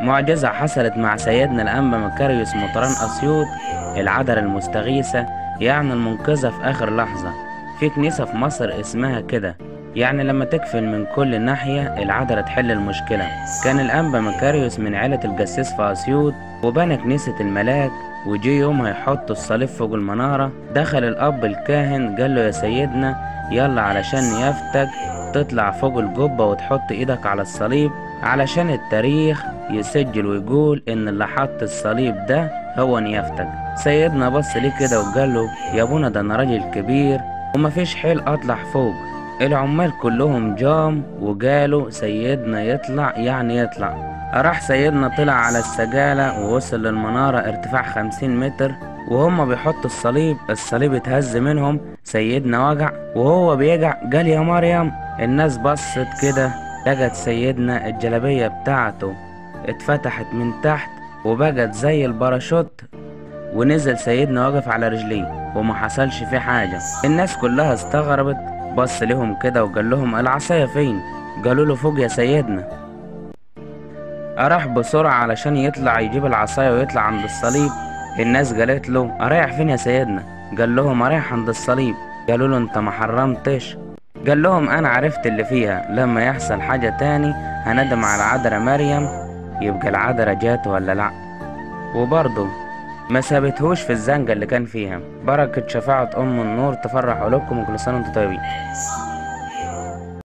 معجزة حصلت مع سيدنا الأنبا مكاريوس مطران أسيوط العذراء المستغيثة يعني المنقذة في آخر لحظة في كنيسة في مصر اسمها كده يعني لما تكفل من كل ناحية العذراء تحل المشكلة كان الأنبا مكاريوس من عيلة الجسيس في أسيوط وبنى كنيسة الملاك وجي يوم هيحط الصليب فوق المنارة دخل الأب الكاهن قال له يا سيدنا يلا علشان يفتك تطلع فوق الجبة وتحط ايدك على الصليب علشان التاريخ يسجل ويقول ان اللي حط الصليب ده هو نيافتك سيدنا بص ليه كده وقال له يا ابونا ده انا راجل كبير ومفيش حيل اطلع فوق العمال كلهم جام وقالوا سيدنا يطلع يعني يطلع راح سيدنا طلع على السجالة ووصل للمنارة ارتفاع خمسين متر وهم بيحطوا الصليب الصليب اتهز منهم سيدنا وجع وهو بيجع قال يا مريم الناس بصت كده لقت سيدنا الجلابية بتاعته اتفتحت من تحت وبقت زي الباراشوت ونزل سيدنا واقف على رجليه وما حصلش فيه حاجة الناس كلها استغربت بص لهم كده وقال لهم العصاية فين قالوا له فوق يا سيدنا راح بسرعة علشان يطلع يجيب العصاية ويطلع عند الصليب الناس قالت له رايح فين يا سيدنا قال لهم رايح عند الصليب قالوا له انت ما حرمتش قال لهم انا عرفت اللي فيها لما يحصل حاجة تاني هندم على عذرا مريم يبقى العذرا جات ولا لا وبرضه ما سابتهوش في الزنقة اللي كان فيها بركة شفاعة أم النور تفرح قلوبكم وكل سنة وانتم طيبين